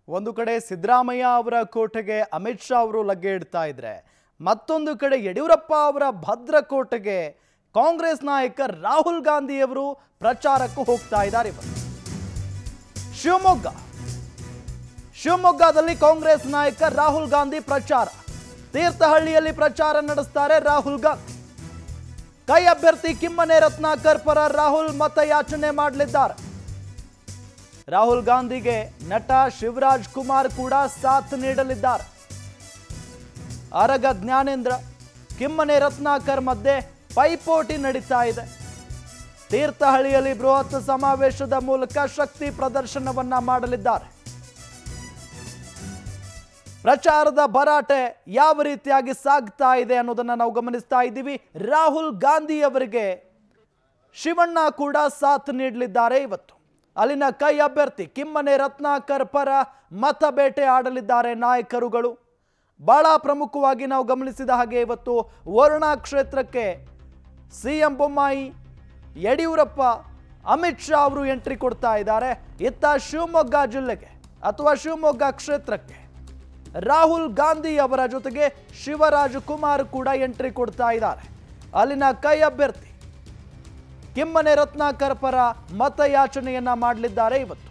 ಒಂದು ಕಡೆ ಸಿದ್ದರಾಮಯ್ಯ ಅವರ ಕೋಟೆಗೆ ಅಮಿತ್ ಶಾ ಅವರು ಲಗ್ಗೆ ಇಡ್ತಾ ಇದ್ರೆ ಮತ್ತೊಂದು ಕಡೆ ಯಡಿಯೂರಪ್ಪ ಅವರ ಭದ್ರಕೋಟೆಗೆ ಕಾಂಗ್ರೆಸ್ ನಾಯಕ ರಾಹುಲ್ ಗಾಂಧಿಯವರು ಪ್ರಚಾರಕ್ಕೂ ಹೋಗ್ತಾ ಇದ್ದಾರೆ ಇವತ್ತು ಶಿವಮೊಗ್ಗ ಶಿವಮೊಗ್ಗದಲ್ಲಿ ಕಾಂಗ್ರೆಸ್ ನಾಯಕ ರಾಹುಲ್ ಗಾಂಧಿ ಪ್ರಚಾರ ತೀರ್ಥಹಳ್ಳಿಯಲ್ಲಿ ಪ್ರಚಾರ ನಡೆಸ್ತಾರೆ ರಾಹುಲ್ ಗಾಂಧಿ ಕೈ ಅಭ್ಯರ್ಥಿ ಕಿಮ್ಮನೆ ರತ್ನಾಕರ್ ಪರ ರಾಹುಲ್ ಮತಯಾಚನೆ ಮಾಡಲಿದ್ದಾರೆ ರಾಹುಲ್ ಗಾಂಧಿಗೆ ನಟ ಶಿವರಾಜ್ ಕುಮಾರ್ ಕೂಡ ಸಾಥ್ ನೀಡಲಿದ್ದಾರೆ ಅರಗ ಜ್ಞಾನೇಂದ್ರ ಕಿಮ್ಮನೆ ರತ್ನಾಕರ್ ಮಧ್ಯೆ ಪೈಪೋಟಿ ನಡೀತಾ ಇದೆ ತೀರ್ಥಹಳ್ಳಿಯಲ್ಲಿ ಬೃಹತ್ ಸಮಾವೇಶದ ಮೂಲಕ ಶಕ್ತಿ ಪ್ರದರ್ಶನವನ್ನ ಮಾಡಲಿದ್ದಾರೆ ಪ್ರಚಾರದ ಭರಾಟೆ ಯಾವ ರೀತಿಯಾಗಿ ಸಾಗ್ತಾ ಇದೆ ಅನ್ನೋದನ್ನ ನಾವು ಗಮನಿಸ್ತಾ ಇದ್ದೀವಿ ರಾಹುಲ್ ಗಾಂಧಿ ಅವರಿಗೆ ಶಿವಣ್ಣ ಕೂಡ ಸಾಥ್ ನೀಡಲಿದ್ದಾರೆ ಇವತ್ತು ಅಲ್ಲಿನ ಕೈ ಅಭ್ಯರ್ಥಿ ಕಿಮ್ಮನೆ ರತ್ನಾಕರ್ ಪರ ಮತ ಬೇಟೆ ಆಡಲಿದ್ದಾರೆ ನಾಯಕರುಗಳು ಬಹಳ ಪ್ರಮುಖವಾಗಿ ನಾವು ಗಮನಿಸಿದ ಹಾಗೆ ಇವತ್ತು ವರುಣಾ ಕ್ಷೇತ್ರಕ್ಕೆ ಸಿ ಎಂ ಬೊಮ್ಮಾಯಿ ಯಡಿಯೂರಪ್ಪ ಅಮಿತ್ ಶಾ ಅವರು ಎಂಟ್ರಿ ಕೊಡ್ತಾ ಇದ್ದಾರೆ ಇತ್ತ ಶಿವಮೊಗ್ಗ ಜಿಲ್ಲೆಗೆ ಅಥವಾ ಶಿವಮೊಗ್ಗ ಕ್ಷೇತ್ರಕ್ಕೆ ರಾಹುಲ್ ಗಾಂಧಿ ಅವರ ಜೊತೆಗೆ ಶಿವರಾಜ್ ಕುಮಾರ್ ಕೂಡ ಎಂಟ್ರಿ ಕೊಡ್ತಾ ಇದ್ದಾರೆ ಅಲ್ಲಿನ ಕೈ ಅಭ್ಯರ್ಥಿ ಕಿಮ್ಮನೆ ರತ್ನಾಕರ್ ಪರ ಮತಯಾಚನೆಯನ್ನ ಮಾಡಲಿದ್ದಾರೆ ಇವತ್ತು